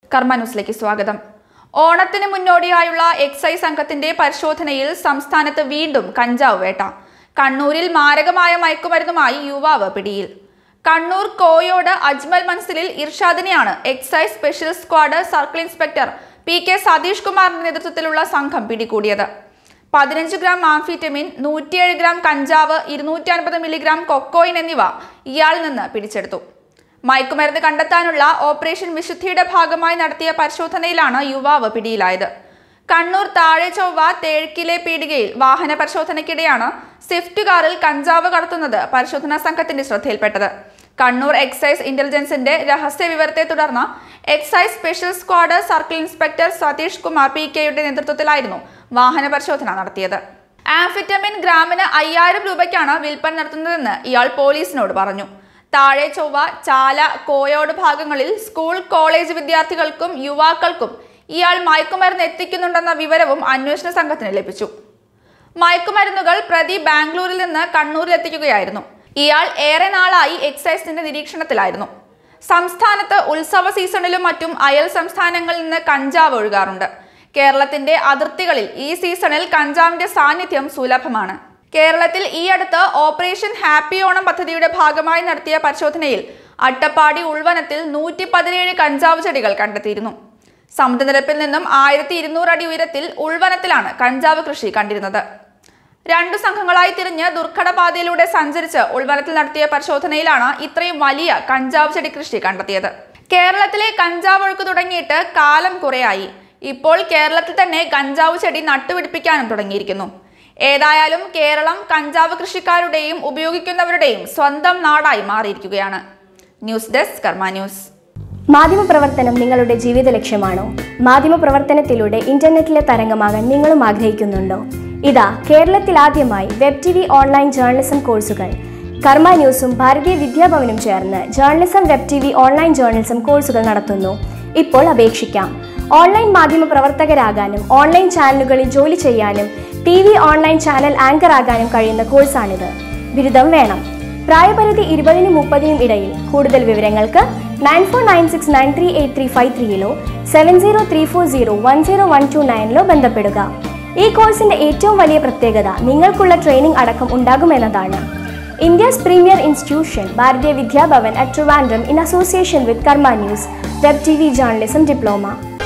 കർമ്മ ന്യൂസിലേക്ക് സ്വാഗതം ഓണത്തിന് മുന്നോടിയായുള്ള എക്സൈസ് സംഘത്തിന്റെ പരിശോധനയിൽ സംസ്ഥാനത്ത് വീണ്ടും കഞ്ചാവ് വേട്ട കണ്ണൂരിൽ മാരകമായ മയക്കുമരുന്നുമായി യുവാവ് പിടിയിൽ കണ്ണൂർ കോയോട് അജ്മൽ മൻസിലിൽ ഇർഷാദിനെയാണ് excise special squad circle inspector P K Satheesh കുമാറിന്റെ നേതൃത്വത്തിലുള്ള സംഘം പിടികൂടിയത് പതിനഞ്ച് ഗ്രാം ആംഫിറ്റമിൻ നൂറ്റിയേഴ് ഗ്രാം കഞ്ചാവ് ഇരുന്നൂറ്റി അൻപത് മില്ലിഗ്രാം കൊക്കോയിൻ എന്നിവ ഇയാളിൽ നിന്ന് പിടിച്ചെടുത്തു മയക്കുമരുന്ന് കണ്ടെത്താനുള്ള ഓപ്പറേഷൻ വിശുദ്ധിയുടെ ഭാഗമായി നടത്തിയ പരിശോധനയിലാണ് യുവാവ് പിടിയിലായത് കണ്ണൂർ താഴെ ചൊവ്വ തേഴ്ക്കിലെ പീടികയിൽ വാഹന പരിശോധനയ്ക്കിടെയാണ് സ്വിഫ്റ്റ് കാറിൽ കഞ്ചാവ് കടത്തുന്നത് പരിശോധനാ സംഘത്തിന്റെ ശ്രദ്ധയിൽപ്പെട്ടത് കണ്ണൂർ എക്സൈസ് ഇന്റലിജൻസിന്റെ രഹസ്യ വിവരത്തെ തുടർന്ന് excise special squad circle inspector Satheesh Kumar P കെയുടെ നേതൃത്വത്തിലായിരുന്നു വാഹന പരിശോധന നടത്തിയത് ആംഫിറ്റമിൻ ഗ്രാമിന് അയ്യായിരം രൂപയ്ക്കാണ് വിൽപ്പന നടത്തുന്നതെന്ന് ഇയാൾ പോലീസിനോട് പറഞ്ഞു താഴെ ചൊവ്വ ചാല കോയോട് ഭാഗങ്ങളിൽ സ്കൂൾ കോളേജ് വിദ്യാർത്ഥികൾക്കും യുവാക്കൾക്കും ഇയാൾ മയക്കുമരുന്ന് എത്തിക്കുന്നുണ്ടെന്ന വിവരവും അന്വേഷണ സംഘത്തിന് ലഭിച്ചു മയക്കുമരുന്നുകൾ പ്രതി ബാംഗ്ലൂരിൽ നിന്ന് കണ്ണൂരിൽ എത്തിക്കുകയായിരുന്നു ഇയാൾ ഏറെ നാളായി എക്സൈസിന്റെ നിരീക്ഷണത്തിലായിരുന്നു സംസ്ഥാനത്ത് ഉത്സവ സീസണിലും മറ്റും അയൽ സംസ്ഥാനങ്ങളിൽ നിന്ന് കഞ്ചാവ് ഒഴുകാറുണ്ട് കേരളത്തിന്റെ അതിർത്തികളിൽ ഈ സീസണിൽ കഞ്ചാവിന്റെ സാന്നിധ്യം സുലഭമാണ് കേരളത്തിൽ ഈ അടുത്ത് ഓപ്പറേഷൻ ഹാപ്പി ഓണം പദ്ധതിയുടെ ഭാഗമായി നടത്തിയ പരിശോധനയിൽ അട്ടപ്പാടി ഉൾവനത്തിൽ നൂറ്റി പതിനേഴ് കഞ്ചാവ് ചെടികൾ കണ്ടെത്തിയിരുന്നു സമുദ്രനിരപ്പിൽ നിന്നും ആയിരത്തി ഇരുന്നൂറ് അടി ഉയരത്തിൽ ഉൾവനത്തിലാണ് കഞ്ചാവ് കൃഷി കണ്ടിരുന്നത് രണ്ടു സംഘങ്ങളായി തിരിഞ്ഞ് ദുർഘടപാതയിലൂടെ സഞ്ചരിച്ച് ഉൾവനത്തിൽ നടത്തിയ പരിശോധനയിലാണ് ഇത്രയും വലിയ കഞ്ചാവ് ചെടി കൃഷി കണ്ടെത്തിയത് കേരളത്തിലെ കഞ്ചാവ് ഒഴുക്ക് തുടങ്ങിയിട്ട് കാലം കുറയായി ഇപ്പോൾ കേരളത്തിൽ തന്നെ കഞ്ചാവ് ചെടി നട്ടുപിടിപ്പിക്കാനും തുടങ്ങിയിരിക്കുന്നു ഏതായാലും കേരളം കഞ്ചാവ് കൃഷിക്കാരുടെയും ഉപയോഗിക്കുന്നവരുടെയും സ്വന്തം നാടായി മാറിയിരിക്കുകയാണ് ന്യൂസ് ഡെസ്ക് കർമ്മ ന്യൂസ് മാധ്യമപ്രവർത്തനം നിങ്ങളുടെ ജീവിത ലക്ഷ്യമാണോ മാധ്യമപ്രവർത്തനത്തിലൂടെ ഇന്റർനെറ്റിലെ തരംഗമാകാൻ നിങ്ങളും ആഗ്രഹിക്കുന്നുണ്ടോ ഇതാ കേരളത്തിൽ ആദ്യമായി web T V online journalism കോഴ്സുകൾ കർമ്മ ന്യൂസും ഭാരതീയ വിദ്യാഭവനും ചേർന്ന് journalism web T V online journalism കോഴ്സുകൾ നടത്തുന്നു ഇപ്പോൾ അപേക്ഷിക്കാം ഓൺലൈൻ മാധ്യമ പ്രവർത്തകരാകാനും ഓൺലൈൻ ചാനലുകളിൽ ജോലി ചെയ്യാനും T V online channel anchor ആകാനും കഴിയുന്ന കോഴ്സാണിത് ബിരുദം വേണം പ്രായപരിധി ഇരുപതിനും മുപ്പതിനും ഇടയിൽ കൂടുതൽ വിവരങ്ങൾക്ക് nine four nine six nine three eight three five ത്രീയിലോ seven zero three four zero one zero one two നയനിലോ ബന്ധപ്പെടുക ഈ കോഴ്സിന്റെ ഏറ്റവും വലിയ പ്രത്യേകത നിങ്ങൾക്കുള്ള ട്രെയിനിംഗ് അടക്കം ഉണ്ടാകുമെന്നതാണ് ഇന്ത്യസ് പ്രീമിയർ ഇൻസ്റ്റിറ്റ്യൂഷൻ ഭാരതീയ Vidyabhavan at Trivandrum in association with കർമ്മ news web T V journalism diploma